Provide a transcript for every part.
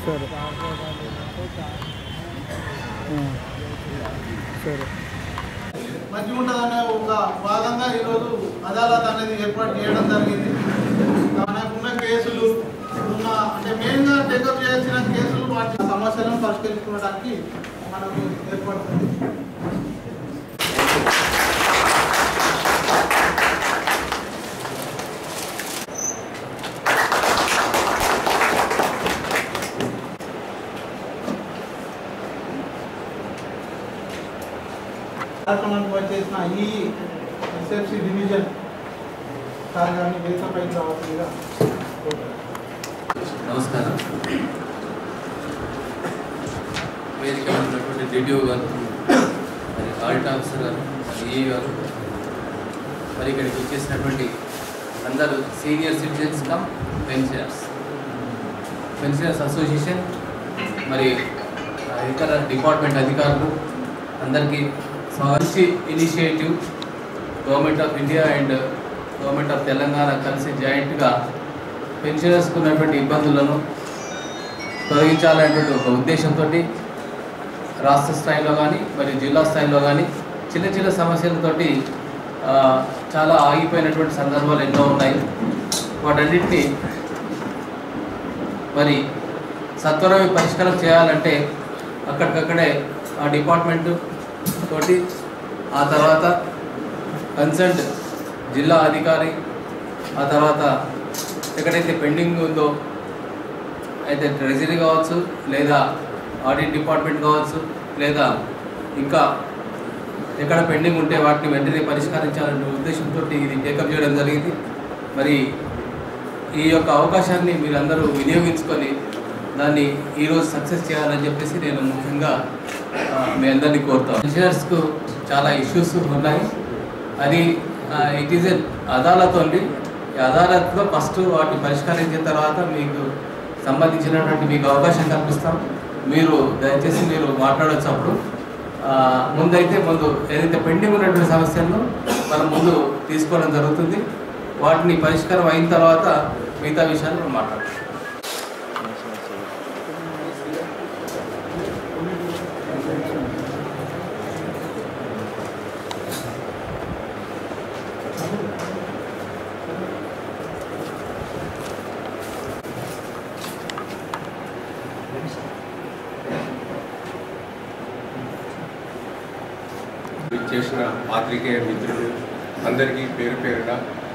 సరే ఆ. సరే మంచిగా ఉంటుందనే ఒక భాగంగా ఈరోజు అదాలత్ అనేది ఏర్పాటు చేయడం జరిగింది మనకున్న కేసులు ఉన్న అంటే మెయిన్గా టేకప్ చేయాల్సిన కేసులు వాటి సమస్యలను పరిష్కరించుకోవడానికి మనకు ఏర్పడుతుంది కార్యక్రమానికి వచ్చేసిన ఈ ఎస్ఎఫ్సి డివిజన్ సార్ గారిని వేదికపై రావాల్సిందిగా కోరుతున్నాను. నమస్కారం వేదిక ఉన్నటువంటి డిడిఓ గారు మరి ఆడిట్ ఆఫీసర్ గారు ఈఈ గారు మరి ఇక్కడికి వచ్చేసినటువంటి అందరూ senior citizens cum pensioners pensioners association మరి ఆ, ఇతర డిపార్ట్మెంట్ అధికారులు అందరికీ మంచి initiative government of India and government of Telangana కలిసి జాయింట్గా పెన్షనర్స్కి ఉన్నటువంటి ఇబ్బందులను తొలగించాలనేటువంటి ఒక ఉద్దేశంతో రాష్ట్ర స్థాయిలో కానీ మరి జిల్లా స్థాయిలో కానీ చిన్న చిన్న సమస్యలతోటి ఆ, చాలా ఆగిపోయినటువంటి సందర్భాలు ఎన్నో ఉన్నాయి వాటన్నిటిని మరి సత్వరమే పరిష్కారం చేయాలంటే అక్కడికక్కడే ఆ డిపార్ట్మెంట్ తోటి ఆ తర్వాత కన్సల్ట్ జిల్లా అధికారి ఆ తర్వాత ఎక్కడైతే పెండింగ్ ఉందో అయితే ట్రెజరీ కావచ్చు లేదా ఆడిట్ డిపార్ట్మెంట్ కావచ్చు లేదా ఇంకా ఎక్కడ పెండింగ్ ఉంటే వాటిని వెంటనే పరిష్కరించాలనే ఉద్దేశంతో ఇది టేకప్ చేయడం జరిగింది మరి ఈ యొక్క అవకాశాన్ని మీరందరూ వినియోగించుకొని దాన్ని ఈరోజు సక్సెస్ చేయాలని చెప్పేసి నేను ముఖ్యంగా ఆ, మీ అందరినీ కోరుతాను పెన్షనర్స్కు చాలా ఇష్యూస్ ఉన్నాయి అది it is a adalat only ఈ అదాలత్లో ఫస్ట్ వాటిని పరిష్కరించిన తర్వాత మీకు సంబంధించినటువంటి మీకు అవకాశం కల్పిస్తాం మీరు దయచేసి మీరు మాట్లాడవచ్చు అప్పుడు ఆ, ముందైతే ముందు ఏదైతే పెండింగ్ ఉన్నటువంటి సమస్యలను మనం ముందు తీసుకోవడం జరుగుతుంది వాటిని పరిష్కారం అయిన తర్వాత మిగతా విషయాలు మనం మాట్లాడతాం చేసిన పాత్రికేయ మిత్రులు అందరికీ పేరు పేరున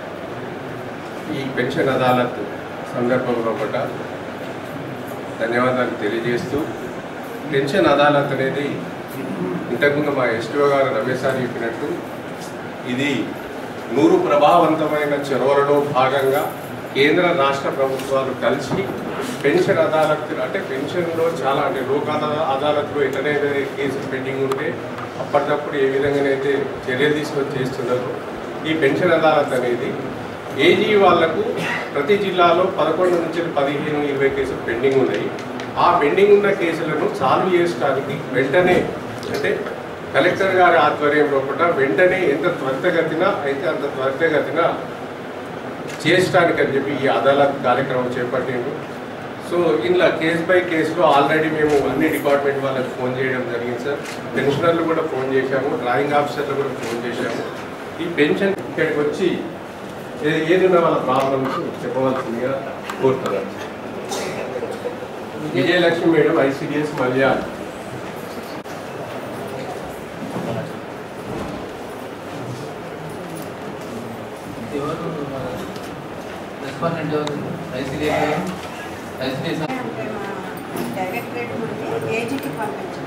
ఈ పెన్షన్ అదాలత్ సందర్భంలో కూడా ధన్యవాదాలు తెలియజేస్తూ పెన్షన్ అదాలత్ అనేది ఇంతకుముందు మా ఎస్టీఓ గారు రమేష్ సార్ చెప్పినట్టు ఇది నూరు ప్రభావవంతమైన చొరవలలో భాగంగా కేంద్ర రాష్ట్ర ప్రభుత్వాలు కలిసి పెన్షన్ అదాలత్ అంటే పెన్షన్లో చాలా అంటే లోక్ అదా- అదాలత్లో ఎక్కడైతే కేసులు పెండింగ్ ఉంటే అప్పటికప్పుడు ఏ విధంగానైతే చర్యలు తీసుకొని చేస్తున్నారో ఈ పెన్షన్ అదాలత్ అనేది ఏజీ వాళ్లకు ప్రతి జిల్లాలో పదకొండు నుంచి పదిహేను ఇరవై కేసులు పెండింగ్ ఉన్నాయి ఆ పెండింగ్ ఉన్న కేసులను సాల్వ్ చేసుకోవడానికి వెంటనే అంటే కలెక్టర్ గారి ఆధ్వర్యంలో కూడా వెంటనే ఎంత త్వరితగతిన అయితే అంత త్వరితగతిన చేయడానికి అని చెప్పి ఈ అదాలత్ కార్యక్రమం చేపట్టిండు సో ఇందులో కేస్ బై కేసులో ఆల్రెడీ మేము అన్ని డిపార్ట్మెంట్ వాళ్ళకి ఫోన్ చేయడం జరిగింది సార్ పెన్షనర్లు కూడా ఫోన్ చేశాము డ్రాయింగ్ ఆఫీసర్లు కూడా ఫోన్ చేశాము ఈ పెన్షన్ ఇక్కడికి వచ్చి ఏ- ఏదున్న వాళ్ళ ప్రాబ్లమ్స్ చెప్పవలసిందిగా కోరుతున్నాను విజయలక్ష్మి మేడం ఐసిడిఎస్ మల్యాల్ ఎవరు రెస్పాండెంట్ ఎవరు ఐసీడీఏ ఐసీడీఏ డైరెక్టరేట్ నుండి ఏజీకి పంపించాం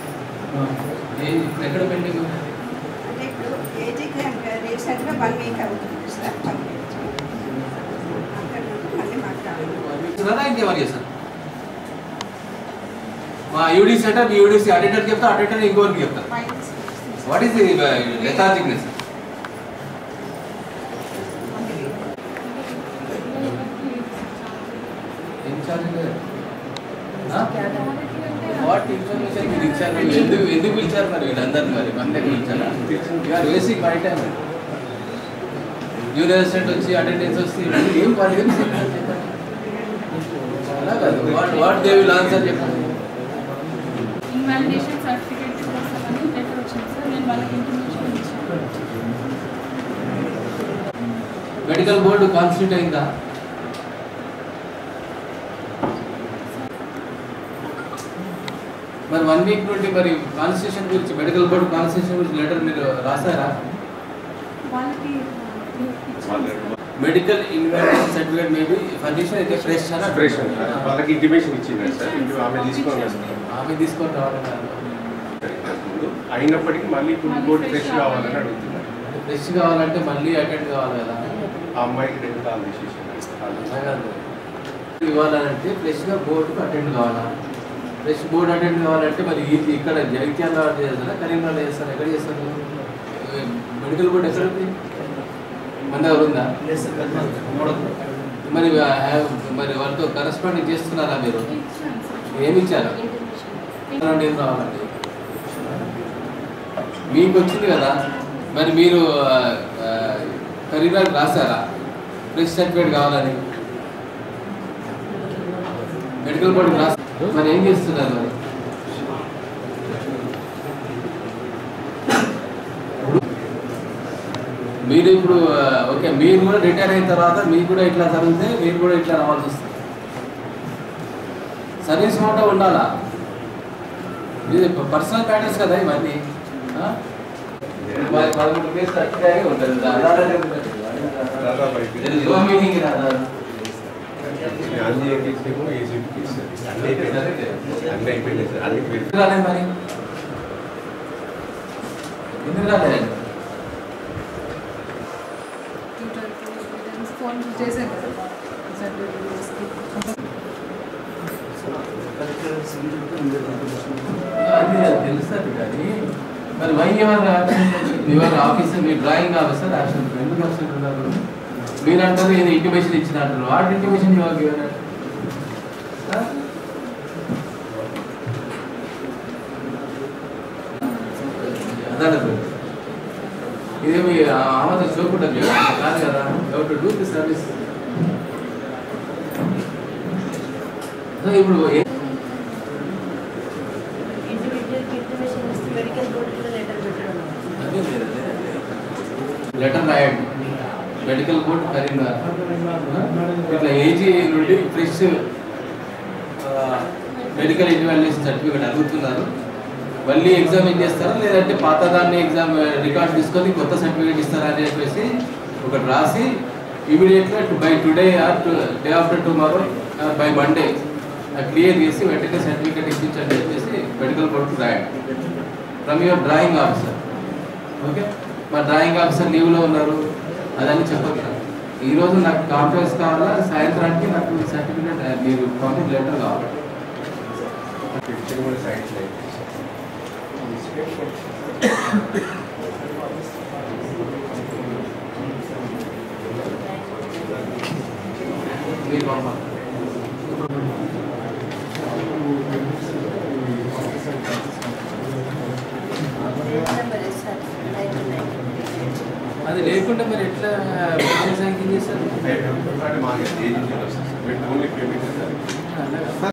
ఎక్కడ పెండింగ్ ఉంది అంటే ఇప్పుడు ఏజీకి అంటే రీసెంట్గా వన్ వీక్ అవుతుంది సార్ పంపించాం అక్కడ నుండి మళ్ళీ మాట్లాడాలి చేస్తున్నారా ఇంకేమని చేస్తారు మా యూడీసీ అంటే మీ యూడీసీ ఆడిటర్ చెప్తా ఆడిటర్ ఇంకోరికి చెప్తారు వాట్ ఈస్ లెథార్జిక్నెస్ వాట్ ఇన్ఫర్మేషన్ మీరు ఇచ్చారు మీరు ఎందుకు ఎందుకు పిలిచారు మరి వీళ్ళందరినీ మరి మందే పిలిచారా you are wasting my time university వచ్చి అటెండెన్స్ వస్తే ఇవన్నీ ఏం పని ఏం చెప్పండి అలా కాదు వాళ్ళు వాట్ దే విల్ ఆన్సర్ చెప్పండి ఇన్వాలిడేషన్ సర్టిఫికేట్ కోసం అని లెటర్ వచ్చింది సార్ నేను వాళ్ళకి ఇన్ఫర్మేషన్ ఇచ్చాను మెడికల్ బోర్డు కాన్స్టిట్యూట్ అయిందా మరి వన్ వీక్ నుండి మరి కాన్స్టిట్యూషన్ గురించి మెడికల్ బోర్డు కాన్స్టిట్యూషన్ గురించి లెటర్ మీరు రాసారా వాళ్ళకి ఇచ్చాను మెడికల్ ఇన్వాలిడేషన్ సర్టిఫికేట్ మేబీ ఫర్నిషన్ అయితే ఫ్రెష్ అన్న ఫ్రెష్ వాళ్ళకి ఇంటిమేషన్ ఇచ్చింది సార్ ఇంటి- ఆమె తీసుకొని వస్తారు ఆమె తీసుకొని రావడం కాదు ముందు అయినప్పటికీ మళ్ళీ ఇప్పుడు బోర్డు ఫ్రెష్ కావాలని అడుగుతున్నారు ఫ్రెష్ కావాలంటే మళ్ళీ అటెండ్ కావాలి కదా ఆ అమ్మాయికి రెండు కాల్ తీసేసాను అలా కాదు. ఇవ్వాలంటే ఫ్రెష్గా బోర్డుకు అటెండ్ కావాలా ఫ్రెష్ బోర్డు అటెండ్ కావాలంటే మరి ఇది ఇక్కడ జగిత్యాల చేస్తారా కరీంనగర్ చేస్తారా ఎక్కడ చేస్తారు మెడికల్ బోర్డు ఎక్కడ ఉంది మన దగ్గర ఉందా మరి ఆ, మరి వాళ్ళతో కరస్పాండింగ్ చేస్తున్నారా మీరు ఇచ్చాను సార్ ఏమి ఇచ్చారు నుండి ఏం రావాలండి మీకు వచ్చింది కదా మరి మీరు ఆ, ఆ, కరీంనగర్ రాశారా ఫ్రెష్ సర్టిఫికేట్ కావాలని మెడికల్ బోర్డు రాసి మరి ఏం చేస్తున్నారు మరి మీరు ఇప్పుడు ఆ, ఓకే మీరు కూడా రిటైర్ అయిన తర్వాత మీకు కూడా ఇట్లా జరిగితే మీరు కూడా ఇట్లా రావాల్సి వస్తుంది సర్వీస్ మాట ఉండాలా ఇది పర్సనల్ మ్యాటర్స్ కదా ఇవన్నీ ఆ? మరి పదమూడు కేసులు అట్టిగానే ఉంటుంది. ఆధారాలే ఉంటుంది. There is no meaning in ఆధారం. ఆంజనేయ కేసు ఏమో ఏజెంట్ కేసు అన్నీ అయిపోయినాయి అన్నీ అయిపోయినాయి సార్ అన్ని ఎందుకు రాలేదు మరి ఎందుకు రాలేదు ఫోన్ చేశాను కదా సర్టిఫికేట్స్కి అది అది తెలుస్తుంది కానీ మరి వై ఎవరు యాబ్సెంట్ ఎవరు ఆఫీసర్ మీ డ్రాయింగ్ ఆఫీసర్ యాబ్సెంట్ ఎందుకు యాబ్సెంట్ ఉన్నారు మీరు అంటారు ఇది ఇంటిమేషన్ ఇచ్చిన అంటారు వాటి ఇంటిమేషన్ ఇవ్వాలి గివెన్ అదనదు ఇదేమి ఆమెతో చూపుంటుంది కాదు కదా ఎవరు డూ ది సర్వీస్ సో ఇప్పుడు ఏ- ఇండివిజువల్ ఇంటిమేషన్ ఇస్తే మెడికల్ బోర్డులో లెటర్ పెట్టడం అదే లేదు, అదే, అదే. లెటర్ రాయండి మెడికల్ బోర్డ్ కరీంనగర్ ఇట్లా ఏజీ నుండి ఫ్రెష్ మెడికల్ ఇన్వాల్యుయేషన్ సర్టిఫికేట్ అడుగుతున్నారు మళ్ళీ ఎగ్జామ్ ఏం చేస్తారా లేదంటే పాత దాన్ని ఎగ్జామ్ రికార్డ్ తీసుకొని కొత్త సర్టిఫికేట్ ఇస్తారా అని చెప్పేసి ఒకటి రాసి ఇమీడియట్గా by today or day after tomorrow by Monday clear చేసి వెంటనే సర్టిఫికేట్ ఇప్పించండి అని చెప్పేసి మెడికల్ బోర్డుకి రాయండి from your drawing officer okay మా డ్రాయింగ్ ఆఫీసర్ లీవ్లో ఉన్నారు అదని చెప్పొద్దు ఈ రోజు నాకు కాన్ఫరెన్స్ కావాలా సాయంత్రానికి నాకు సర్టిఫికేట్ మీరు పంపిన లెటర్ కావాలి పిక్చర్ కూడా సైట్స్ అయిపోయింది మీరు పంపాలి నెంబర్ సార్ నైన్ నైన్ అది లేకుండా మీరు ఎట్లా బిజినెస్ ర్యాంకింగ్ చేస్తారు అంటే మా ఏజెన్సీలో వస్తుంది ఓన్లీ పేమెంట్ సార్ అలాగా